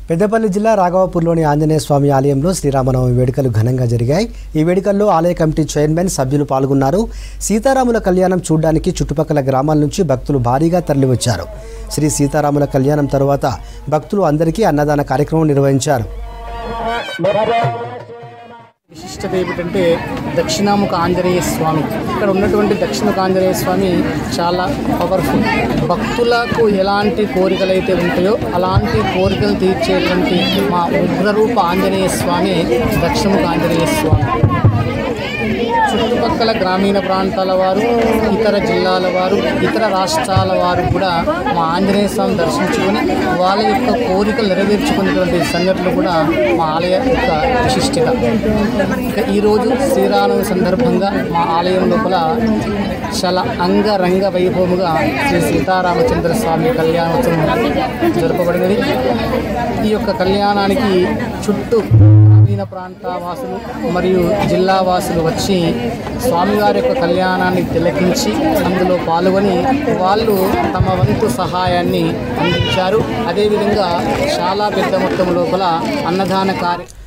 పెద్దపల్లి జిల్లా రాఘవపూర్లోని ఆంజనేయ స్వామి ఆలయంలో శ్రీరామనవమి వేడుకలు ఘనంగా జరిగాయి ఈ వేడుకల్లో ఆలయ కమిటీ చైర్మన్ సభ్యులు పాల్గొన్నారు సీతారాముల కళ్యాణం చూడ్డానికి చుట్టుపక్కల గ్రామాల నుంచి భక్తులు భారీగా తరలివచ్చారు శ్రీ సీతారాముల కళ్యాణం తరువాత భక్తులు అందరికీ అన్నదాన కార్యక్రమం నిర్వహించారు విశిష్టత ఏమిటంటే దక్షిణాముఖ ఆంజనేయ స్వామి ఇక్కడ ఉన్నటువంటి దక్షిణముఖ ఆంజనేయ స్వామి చాలా పవర్ఫుల్ భక్తులకు ఎలాంటి కోరికలు అయితే ఉంటాయో అలాంటి కోరికలు తీర్చేటువంటి మా ఉగ్రరూప ఆంజనేయ స్వామి దక్షిణముఖ ఆంజనేయ స్వామి చుట్టుపక్కల గ్రామీణ ప్రాంతాల వారు ఇతర జిల్లాల వారు ఇతర రాష్ట్రాల వారు కూడా మా ఆంజనేయ స్వామి దర్శించుకొని వాళ్ళ యొక్క కోరికలు నెరవేర్చుకునేటువంటి సంఘటనలు కూడా మా ఆలయ యొక్క విశిష్టత ఇక ఈరోజు శ్రీరామనవమి సందర్భంగా మా ఆలయం లోపల చాలా అంగరంగ వైభవముగా శ్రీ సీతారామచంద్ర స్వామి కళ్యాణోత్సవం జరపబడినది ఈ యొక్క కళ్యాణానికి చుట్టూ గ్రామీణ ప్రాంత వాసులు మరియు జిల్లా వాసులు వచ్చి స్వామివారి యొక్క కళ్యాణాన్ని తిలకించి అందులో పాల్గొని వాళ్ళు తమ వంతు సహాయాన్ని అందించారు అదేవిధంగా చాలా పెద్ద మొత్తం లోపల అన్నదాన కార్య